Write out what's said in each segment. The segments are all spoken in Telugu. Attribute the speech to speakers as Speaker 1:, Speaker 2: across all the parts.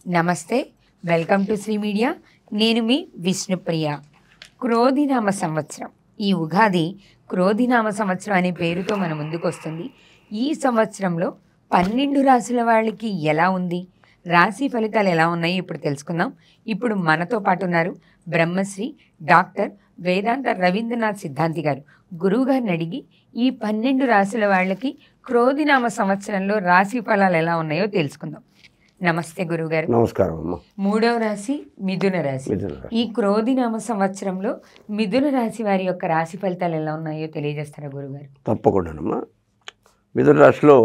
Speaker 1: నమస్తే వెల్కమ్ టు శ్రీ మీడియా నేను మీ విష్ణుప్రియ క్రోధినామ సంవత్సరం ఈ ఉగాది క్రోధినామ సంవత్సరం అనే పేరుతో మన ముందుకు వస్తుంది ఈ సంవత్సరంలో పన్నెండు రాసుల వాళ్ళకి ఎలా ఉంది రాశి ఫలితాలు ఎలా ఉన్నాయి ఇప్పుడు తెలుసుకుందాం ఇప్పుడు మనతో పాటు ఉన్నారు బ్రహ్మశ్రీ డాక్టర్ వేదాంత రవీంద్రనాథ్ సిద్ధాంతి గారు గురువు గారిని అడిగి ఈ పన్నెండు రాశుల వాళ్ళకి క్రోధినామ సంవత్సరంలో రాశి ఫలాలు ఎలా ఉన్నాయో తెలుసుకుందాం నమస్తే గురువుగారు
Speaker 2: నమస్కారం అమ్మ
Speaker 1: మూడవ రాశి మిథున రాశి
Speaker 2: మిథున రాశి.
Speaker 1: ఈ క్రోధినామ సంవత్సరంలో మిథున రాశి వారి యొక్క రాశి ఫలితాలు ఎలా ఉన్నాయో తెలియజేస్తారా గురుగారు
Speaker 2: తప్పకుండానమ్మా మిథున రాశిలో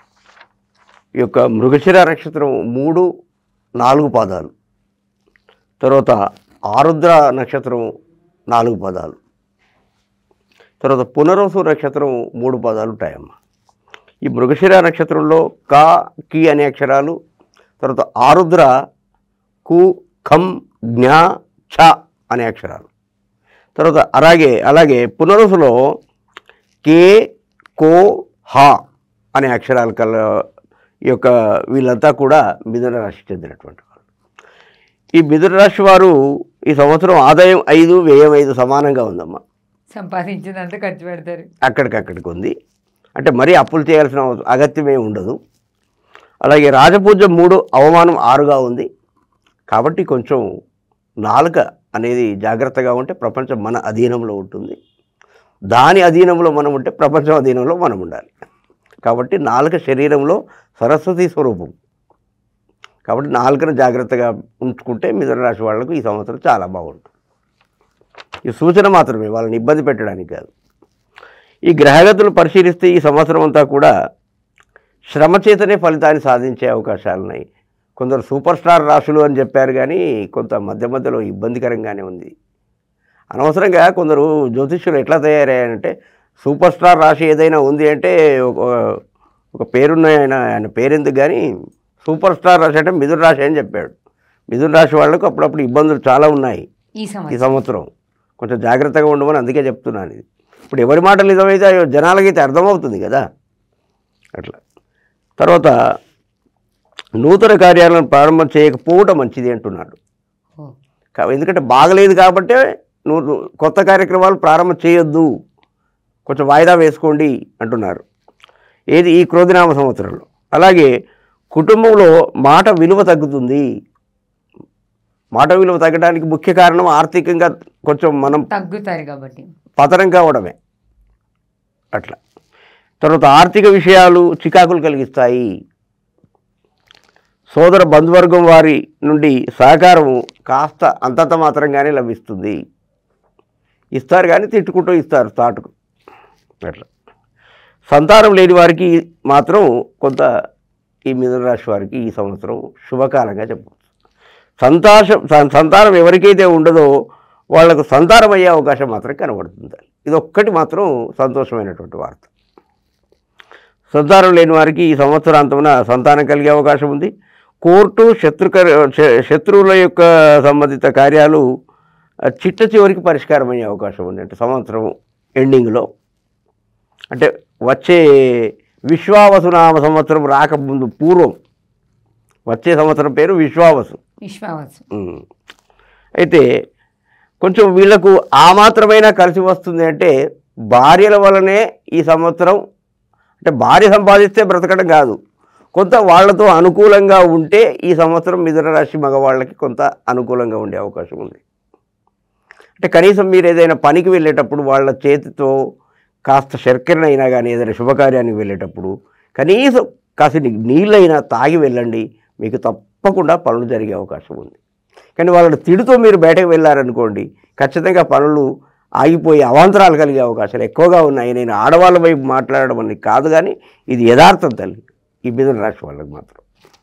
Speaker 2: ఈ యొక్క మృగశిర నక్షత్రం మూడు నాలుగు పాదాలు తర్వాత ఆరుద్ర నక్షత్రం నాలుగు పదాలు తర్వాత పునరోసు నక్షత్రం మూడు పదాలు ఉంటాయమ్మా ఈ మృగశిర నక్షత్రంలో కా కి అనే అక్షరాలు తర్వాత ఆరుద్ర కు ఖం జ్ఞా ఛ అనే అక్షరాలు తర్వాత అలాగే అలాగే పునరుసులో కే కో హా అనే అక్షరాలు కల ఈ యొక్క వీళ్ళంతా కూడా మిథున రాశికి చెందినటువంటి వాళ్ళు ఈ మిథున రాశి వారు ఈ సంవత్సరం ఆదాయం ఐదు వ్యయం ఐదు సమానంగా ఉందమ్మా
Speaker 1: సంపాదించినంత ఖర్చు పెడతారు
Speaker 2: అక్కడికక్కడికి ఉంది అంటే మరీ అప్పులు చేయాల్సిన అవస- అగత్యమే ఉండదు అలాగే రాజపూజ్యం మూడు అవమానం ఆరుగా ఉంది కాబట్టి కొంచెం నాలుక అనేది జాగ్రత్తగా ఉంటే ప్రపంచం మన అధీనంలో ఉంటుంది దాని అధీనంలో మనం ఉంటే ప్రపంచం అధీనంలో మనం ఉండాలి కాబట్టి నాలుక శరీరంలో సరస్వతి స్వరూపం కాబట్టి నాలుకను జాగ్రత్తగా ఉంచుకుంటే మిథున రాశి వాళ్ళకు ఈ సంవత్సరం చాలా బాగుంటుంది ఈ సూచన మాత్రమే వాళ్ళని ఇబ్బంది పెట్టడానికి కాదు ఈ గ్రహగతులు పరిశీలిస్తే ఈ సంవత్సరం అంతా కూడా శ్రమ చేతనే ఫలితాన్ని సాధించే అవకాశాలు ఉన్నాయి కొందరు సూపర్ స్టార్ రాశులు అని చెప్పారు కానీ కొంత మధ్య మధ్యలో ఇబ్బందికరంగానే ఉంది అనవసరంగా కొందరు జ్యోతిష్యులు ఎట్లా తయారయ్యారంటే సూపర్ స్టార్ రాశి ఏదైనా ఉంది అంటే ఒక ఒక పేరున్న ఆయన ఆయన పేరెందుకు కానీ సూపర్ స్టార్ రాశి అంటే మిథున రాశి అని చెప్పాడు మిథున రాశి వాళ్ళకు అప్పుడప్పుడు ఇబ్బందులు చాలా ఉన్నాయి
Speaker 1: ఈ
Speaker 2: ఈ
Speaker 1: సంవత్సరం
Speaker 2: సంవత్సరం కొంచెం జాగ్రత్తగా ఉండమని అందుకే చెప్తున్నాను ఇది ఇప్పుడు ఎవరి మాటలు నిజమైతే అయ్యో జనాలకైతే అర్థమవుతుంది కదా అట్లా తర్వాత నూతన కార్యాలను ప్రారంభం చేయకపోవటం మంచిది అంటున్నాడు
Speaker 1: ఓ,
Speaker 2: కా- ఎందుకంటే బాగలేదు కాబట్టే నువ్వు కొత్త కార్యక్రమాలు ప్రారంభం చేయొద్దు కొంచెం వాయిదా వేసుకోండి అంటున్నారు ఏది ఈ క్రోధినామ సంవత్సరంలో అలాగే కుటుంబంలో మాట విలువ తగ్గుతుంది మాట విలువ తగ్గడానికి ముఖ్య కారణం ఆర్థికంగా కొంచెం మనం
Speaker 1: తగ్గుతారు కాబట్టి
Speaker 2: పతనం కావడమే అట్లా తర్వాత ఆర్థిక విషయాలు చికాకులు కలిగిస్తాయి సోదర బంధువర్గం వారి నుండి సహకారం కాస్త అంతంత మాత్రంగానే లభిస్తుంది ఇస్తారు కానీ తిట్టుకుంటూ ఇస్తారు తాటుకు అట్లా సంతానం లేని వారికి మాత్రం కొంత ఈ మిథున రాశి వారికి ఈ సంవత్సరం శుభకాలంగా చెప్పవచ్చు సంతాషం సం- సంతానం ఎవరికైతే ఉండదో వాళ్లకు సంతానం అయ్యే అవకాశం మాత్రం కనబడుతుంది ఇది ఒక్కటి మాత్రం సంతోషమైనటువంటి వార్త సంతానం లేని వారికి ఈ సంవత్సరాంతమున సంతానం కలిగే అవకాశం ఉంది కోర్టు శత్రుక శ- శత్రువుల యొక్క సంబంధిత కార్యాలు ఆ, చిట్ట చివరికి పరిష్కారం అయ్యే అవకాశం ఉంది అంటే సంవత్సరం ఎండింగ్లో అంటే వచ్చే విశ్వావసునామ సంవత్సరం రాకముందు పూర్వం వచ్చే సంవత్సరం పేరు విశ్వావసు
Speaker 1: విశ్వాసం
Speaker 2: ఉమ్. అయితే కొంచెం వీళ్ళకు ఆ మాత్రమైనా కలిసి వస్తుంది అంటే భార్యల వలనే ఈ సంవత్సరం అంటే భార్య సంపాదిస్తే బ్రతకడం కాదు కొంత వాళ్ళతో అనుకూలంగా ఉంటే ఈ సంవత్సరం మిథున రాశి మగవాళ్ళకి కొంత అనుకూలంగా ఉండే అవకాశం ఉంది అంటే కనీసం మీరు ఏదైనా పనికి వెళ్ళేటప్పుడు వాళ్ళ చేతితో కాస్త శర్కరనైనా కానీ ఏదైనా శుభకార్యానికి వెళ్ళేటప్పుడు కనీసం కాస్త నీళ్ళైనా తాగి వెళ్ళండి మీకు తప్పకుండా పనులు జరిగే అవకాశం ఉంది కానీ వాళ్ళని తిడుతూ మీరు బయటకు వెళ్ళారనుకోండి ఖచ్చితంగా పనులు ఆగిపోయి అవాంతరాలు కలిగే అవకాశాలు ఎక్కువగా ఉన్నాయి నేను ఆడవాళ్ళ వైపు మాట్లాడడం అని కాదు కానీ ఇది యథార్థం తల్లి ఈ మిథున రాశి వాళ్ళకి మాత్రం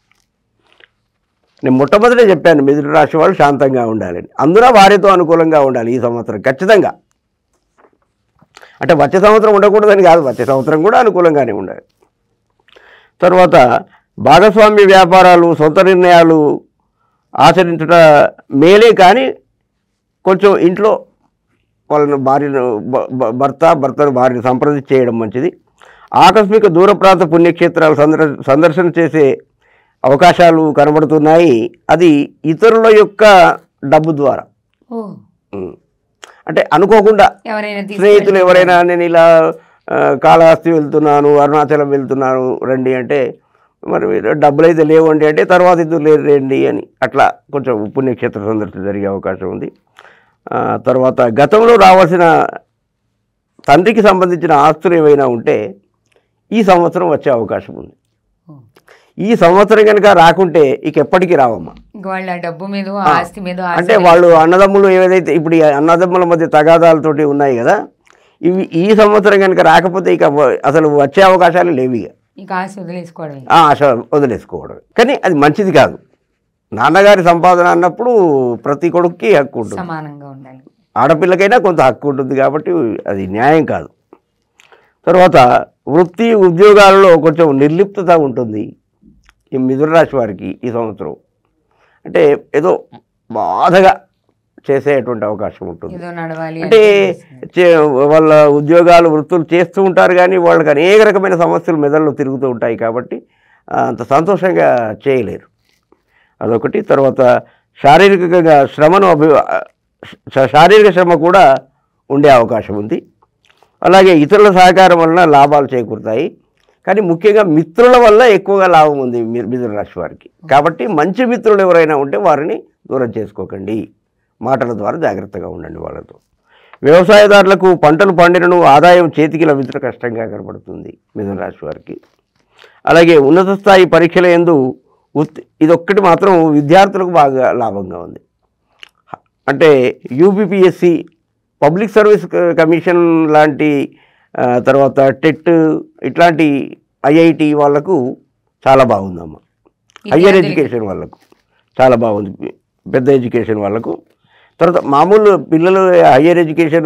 Speaker 2: నేను మొట్టమొదటే చెప్పాను మిథున రాశి వాళ్ళు శాంతంగా ఉండాలని అందున వారితో అనుకూలంగా ఉండాలి ఈ సంవత్సరం ఖచ్చితంగా అంటే వచ్చే సంవత్సరం ఉండకూడదని కాదు వచ్చే సంవత్సరం కూడా అనుకూలంగానే ఉండాలి తర్వాత భాగస్వామ్య వ్యాపారాలు సొంత నిర్ణయాలు ఆచరించుట మేలే కానీ కొంచెం ఇంట్లో వాళ్ళను భార్యను భ- భ- భర్త భర్తను భార్యను సంప్రదించి చేయడం మంచిది ఆకస్మిక దూర ప్రాంత పుణ్యక్షేత్రాలు సందర్ సందర్శన చేసే అవకాశాలు కనబడుతున్నాయి అది ఇతరుల యొక్క డబ్బు ద్వారా
Speaker 1: ఓ
Speaker 2: ఉమ్. అంటే అనుకోకుండా
Speaker 1: ఎవరైనా
Speaker 2: స్నేహితులు
Speaker 1: తీసుకెళ్ళి-
Speaker 2: ఎవరైనా నేను ఇలా ఆ, కాళహస్తి వెళ్తున్నాను అరుణాచలం వెళ్తున్నాను రండి అంటే మరి మీరు డబ్బులు అయితే లేవండి అంటే తర్వాత ఇద్దరు లేరు రండి అని అట్లా కొంచెం పుణ్యక్షేత్ర సందర్శన జరిగే అవకాశం ఉంది ఆ, తర్వాత గతంలో రావాల్సిన తండ్రికి సంబంధించిన ఆస్తులు ఏవైనా ఉంటే ఈ సంవత్సరం వచ్చే అవకాశం ఉంది
Speaker 1: ఓ.
Speaker 2: ఈ సంవత్సరం కనుక రాకుంటే ఇక ఎప్పటికీ రావమ్మా
Speaker 1: ఇంక వాళ్ళ డబ్బు మీద ఆస్తి మీద ఆశ
Speaker 2: అంటే వాళ్ళు అన్నదమ్ములు ఏదైతే ఇప్పుడు ఈ అన్నదమ్ముల మధ్య తగాదాలతోటి ఉన్నాయి కదా ఇవి ఈ సంవత్సరం కనుక రాకపోతే ఇక వ- అసలు వచ్చే అవకాశాలు లేవు ఇక
Speaker 1: ఇక ఆశ వదిలేసుకోవడమే
Speaker 2: ఆ ఆశ వదిలేసుకోవడం కానీ అది మంచిది కాదు నాన్నగారి సంపాదన అన్నప్పుడు ప్రతి కొడుక్కి హక్కు ఉంటుంది
Speaker 1: సమానంగా ఉండాలి
Speaker 2: ఆడపిల్లకైనా కొంత హక్కు ఉంటుంది కాబట్టి అది న్యాయం కాదు తర్వాత వృత్తి ఉద్యోగాలలో కొంచెం నిర్లిప్తత ఉంటుంది ఈ మిథున రాశి వారికి ఈ సంవత్సరం అంటే ఏదో బాధగా చేసేటువంటి అవకాశం ఉంటుంది
Speaker 1: ఏదో నడవాలి
Speaker 2: అంటే
Speaker 1: అనిపిస్తుంది.
Speaker 2: చే- వాళ్ళ ఉద్యోగాలు వృత్తులు చేస్తూ ఉంటారు కానీ వాళ్ళకి అనేక రకమైన సమస్యలు మెదళ్ళు తిరుగుతూ ఉంటాయి కాబట్టి ఆ, అంత సంతోషంగా చేయలేరు అదొకటి తర్వాత శారీరకంగా శ్రమను అభి శ- శారీరక శ్రమ కూడా ఉండే అవకాశం ఉంది అలాగే ఇతరుల సహకారం వలన లాభాలు చేకూరుతాయి కానీ ముఖ్యంగా మిత్రుల వల్ల ఎక్కువగా లాభం ఉంది మీ- మిథున రాశి వారికి కాబట్టి మంచి మిత్రులు ఎవరైనా ఉంటే వారిని దూరం చేసుకోకండి మాటల ద్వారా జాగ్రత్తగా ఉండండి వాళ్ళతో వ్యవసాయదారులకు పంటలు పండినను ఆదాయం చేతికి లభించడం కష్టంగా కనబడుతుంది మిథున రాశి వారికి అలాగే ఉన్నత స్థాయి పరీక్షల ఎందు ఉత్ ఇదొక్కటి మాత్రం విద్యార్థులకు బాగా లాభంగా ఉంది అంటే యూపీపీఎస్సి పబ్లిక్ సర్వీస్ క- కమిషన్ లాంటి ఆ, తర్వాత టెట్ ఇట్లాంటి ఐఐటి వాళ్ళకు చాలా బాగుందమ్మా హయ్యర్
Speaker 1: విద్యార్థులకి.
Speaker 2: ఎడ్యుకేషన్ వాళ్ళకు చాలా బాగుంది పెద్ద ఎడ్యుకేషన్ వాళ్ళకు తర్వాత మామూలు పిల్లలు హయ్యర్ ఎడ్యుకేషన్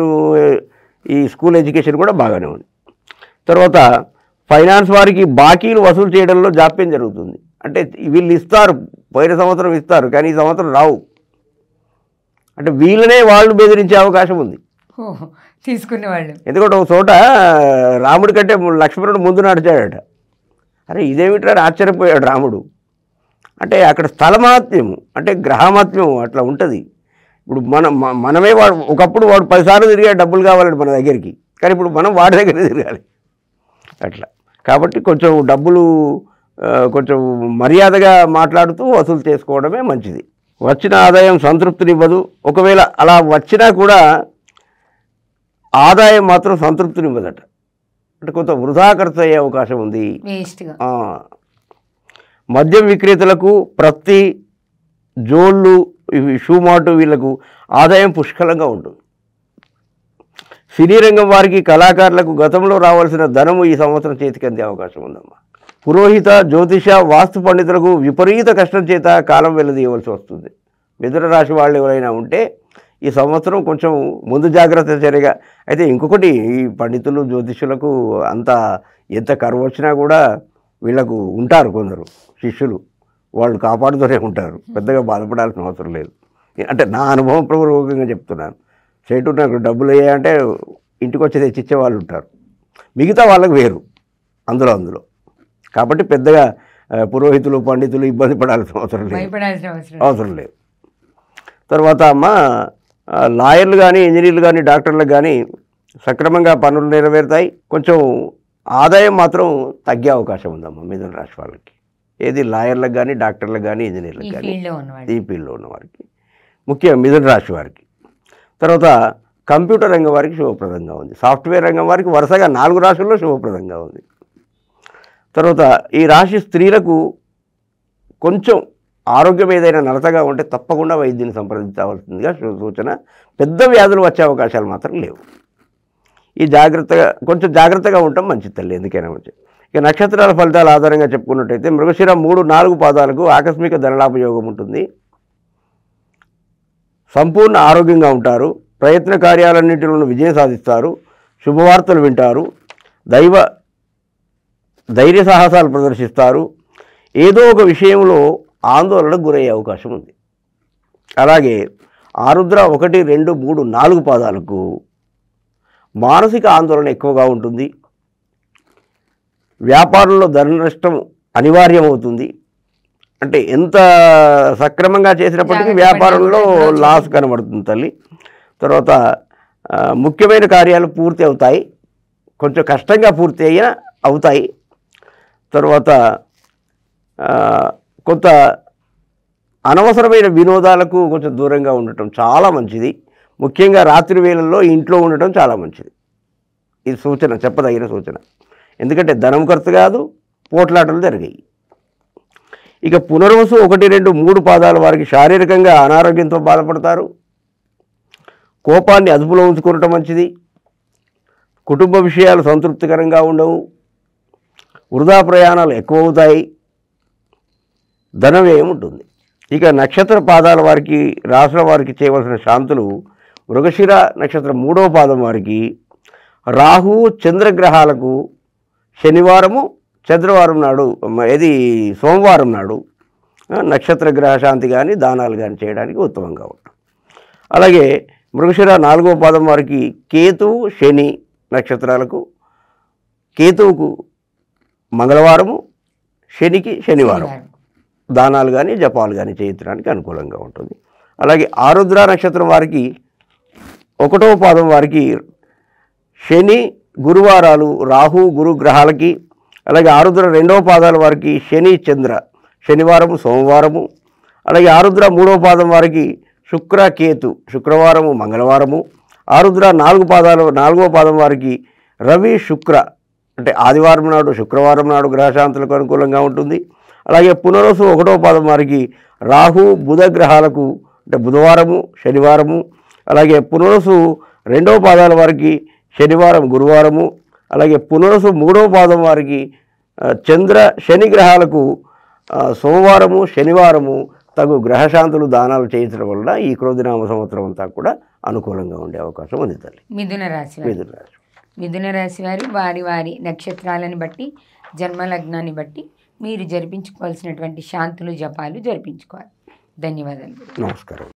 Speaker 2: ఈ స్కూల్ ఎడ్యుకేషన్ కూడా బాగానే ఉంది తర్వాత ఫైనాన్స్ వారికి బాకీలు వసూలు చేయడంలో జాప్యం జరుగుతుంది అంటే వీళ్ళు ఇస్తారు పోయిన సంవత్సరం ఇస్తారు కానీ ఈ సంవత్సరం రావు అంటే వీళ్ళనే వాళ్ళు బెదిరించే అవకాశం ఉంది
Speaker 1: ఓ, తీసుకునే వాళ్ళు
Speaker 2: ఎందుకంటే ఒక చోట రాముడి కంటే లక్ష్మణుడు ముందు నడిచాడట అరే ఇదేమిట్రా అని ఆశ్చర్యపోయాడు రాముడు అంటే అక్కడ స్థలమాత్మ్యం అంటే గ్రహమాత్మ్యం అట్లా ఉంటుంది ఇప్పుడు మనం మ- మనమే వాడు ఒకప్పుడు వాడు పదిసార్లు తిరిగా డబ్బులు కావాలండి మన దగ్గరికి కానీ ఇప్పుడు మనం వాడి దగ్గర తిరగాలి అట్లా కాబట్టి కొంచెం డబ్బులు ఆ, కొంచెం మర్యాదగా మాట్లాడుతూ వసూలు చేసుకోవడమే మంచిది వచ్చిన ఆదాయం సంతృప్తినివ్వదు ఒకవేళ అలా వచ్చినా కూడా ఆదాయం మాత్రం సంతృప్తినివ్వదట అంటే కొంత వృధా ఖర్చు అయ్యే అవకాశం ఉంది
Speaker 1: వేస్ట్గా
Speaker 2: ఆ, మద్యం విక్రేతలకు ప్రతి జోళ్ళు ఇవి షూ మార్టు వీళ్ళకు ఆదాయం పుష్కలంగా ఉంటుంది సినీ రంగం వారికి కళాకారులకు గతంలో రావాల్సిన ధనము ఈ సంవత్సరం చేతికి అందే అవకాశం ఉందమ్మా పురోహిత జ్యోతిష వాస్తు పండితులకు విపరీత కష్టం చేత కాలం వెల్లదీయవలసి వస్తుంది మిథున రాశి వాళ్ళు ఎవరైనా ఉంటే ఈ సంవత్సరం కొంచెం ముందు జాగ్రత్త చర్యగా అయితే ఇంకొకటి ఈ పండితులు జ్యోతిషులకు అంత ఎంత కరువు వచ్చినా కూడా వీళ్ళకు ఉంటారు కొందరు శిష్యులు వాళ్ళు కాపాడుతూనే ఉంటారు పెద్దగా బాధపడాల్సిన అవసరం లేదు అంటే నా అనుభవం పూర్వకంగా చెప్తున్నాను సేటు నాకు డబ్బులు అయ్యాయంటే ఇంటికి వచ్చి తెచ్చిచ్చే వాళ్ళు ఉంటారు మిగతా వాళ్ళకు వేరు అందులో అందులో కాబట్టి పెద్దగా ఆ, పురోహితులు పండితులు ఇబ్బంది పడాల్సిన అవసరం లేదు
Speaker 1: భయపడాల్సిన అవసరం లేదు.
Speaker 2: అవసరం లేదు తర్వాత అమ్మ ఆ, లాయర్లు కానీ ఇంజనీర్లు కానీ డాక్టర్లకు కానీ సక్రమంగా పనులు నెరవేరుతాయి కొంచెం ఆదాయం మాత్రం తగ్గే అవకాశం ఉందమ్మా మిథున రాశి వాళ్ళకి ఏది లాయర్లకు కానీ డాక్టర్లకు కానీ
Speaker 1: ఈ
Speaker 2: ఇంజనీర్లకు కానీ
Speaker 1: ఫీల్డ్లో ఉన్నవాళ్ళు
Speaker 2: ఈ ఫీల్డ్లో ఉన్న వారికి ముఖ్యంగా మిథున రాశి వారికి తర్వాత కంప్యూటర్ రంగం వారికి శుభప్రదంగా ఉంది సాఫ్ట్వేర్ రంగం వారికి వరుసగా నాలుగు రాశుల్లో శుభప్రదంగా ఉంది తర్వాత ఈ రాశి స్త్రీలకు కొంచెం ఆరోగ్యం ఏదైనా నలతగా ఉంటే తప్పకుండా వైద్యుని సంప్రదించవలసిందిగా సూ- సూచన పెద్ద వ్యాధులు వచ్చే అవకాశాలు మాత్రం లేవు ఈ జాగ్రత్తగా కొంచెం జాగ్రత్తగా ఉండటం మంచిది తల్లి ఎందుకైనా మంచిది ఇక నక్షత్రాల ఫలితాల ఆధారంగా చెప్పుకున్నట్టయితే మృగశిర మూడు నాలుగు పాదాలకు ఆకస్మిక ధనలాభ యోగం ఉంటుంది సంపూర్ణ ఆరోగ్యంగా ఉంటారు ప్రయత్న కార్యాలన్నింటిలోనూ విజయం సాధిస్తారు శుభవార్తలు వింటారు దైవ ధైర్య సాహసాలు ప్రదర్శిస్తారు ఏదో ఒక విషయంలో ఆందోళనకు గురయ్యే అవకాశం ఉంది అలాగే ఆరుద్ర ఒకటి రెండు మూడు నాలుగు పాదాలకు మానసిక ఆందోళన ఎక్కువగా ఉంటుంది వ్యాపారంలో ధన నష్టం అనివార్యమవుతుంది అంటే ఎంత సక్రమంగా చేసినప్పటికీ
Speaker 1: జాగ్రత్త
Speaker 2: వ్యాపారంలో
Speaker 1: పడినా
Speaker 2: లాస్ కనబడుతుంది తల్లి తర్వాత ఆ, ముఖ్యమైన కార్యాలు పూర్తి అవుతాయి కొంచెం కష్టంగా పూర్తి అయినా అవుతాయి తర్వాత ఆ, కొంత అనవసరమైన వినోదాలకు కొంచెం దూరంగా ఉండటం చాలా మంచిది ముఖ్యంగా రాత్రి వేళల్లో ఇంట్లో ఉండటం చాలా మంచిది ఇది సూచన చెప్పదగిన సూచన ఎందుకంటే ధనం ఖర్చు కాదు పోట్లాటలు జరిగాయి ఇక పునర్వసు ఒకటి రెండు మూడు పాదాల వారికి శారీరకంగా అనారోగ్యంతో బాధపడతారు కోపాన్ని అదుపులో ఉంచుకోవటం మంచిది కుటుంబ విషయాలు సంతృప్తికరంగా ఉండవు వృధా ప్రయాణాలు ఎక్కువ అవుతాయి ధన వ్యయం ఉంటుంది ఇక నక్షత్ర పాదాల వారికి రాసుల వారికి చేయవలసిన శాంతులు మృగశిర నక్షత్రం మూడవ పాదం వారికి రాహు చంద్రగ్రహాలకు శనివారము చంద్రవారం నాడు మ- ఇది సోమవారం నాడు ఆ, నక్షత్ర గ్రహ శాంతి కానీ దానాలు కానీ చేయడానికి ఉత్తమంగా ఉంటుంది అలాగే మృగశిర నాలుగవ పాదం వారికి కేతువు శని నక్షత్రాలకు కేతువుకు మంగళవారము శనికి శనివారం
Speaker 1: శనివారం.
Speaker 2: దానాలు కానీ జపాలు కానీ చేయించడానికి అనుకూలంగా ఉంటుంది అలాగే ఆరుద్ర నక్షత్రం వారికి ఒకటవ పాదం వారికి శని గురువారాలు రాహు గురు గ్రహాలకి అలాగే ఆరుద్ర రెండవ పాదాల వారికి శని చంద్ర శనివారము సోమవారము అలాగే ఆరుద్ర మూడవ పాదం వారికి శుక్ర కేతు శుక్రవారము మంగళవారము ఆరుద్ర నాలుగు పాదాలు నాలుగవ పాదం వారికి రవి శుక్ర అంటే ఆదివారం నాడు శుక్రవారం నాడు గ్రహశాంతులకు అనుకూలంగా ఉంటుంది అలాగే పునరుసు ఒకటవ పాదం వారికి రాహు బుధ గ్రహాలకు అంటే బుధవారము శనివారము అలాగే పునరుసు రెండవ పాదాల వారికి శనివారం గురువారము అలాగే పునరుసు మూడవ పాదం వారికి ఆ, చంద్ర శని గ్రహాలకు ఆ, సోమవారము శనివారము తగు గ్రహశాంతులు దానాలు చేయించడం వలన ఈ క్రోధినామ సంవత్సరం అంతా కూడా అనుకూలంగా ఉండే అవకాశం ఉంది తల్లి
Speaker 1: మిథున రాశి వారు
Speaker 2: మిథున రాశి
Speaker 1: మిథున రాశి వారు వారి వారి నక్షత్రాలను బట్టి జన్మ లగ్నాన్ని బట్టి మీరు జరిపించుకోవాల్సినటువంటి శాంతులు జపాలు జరిపించుకోవాలి ధన్యవాదాలు
Speaker 2: నమస్కారం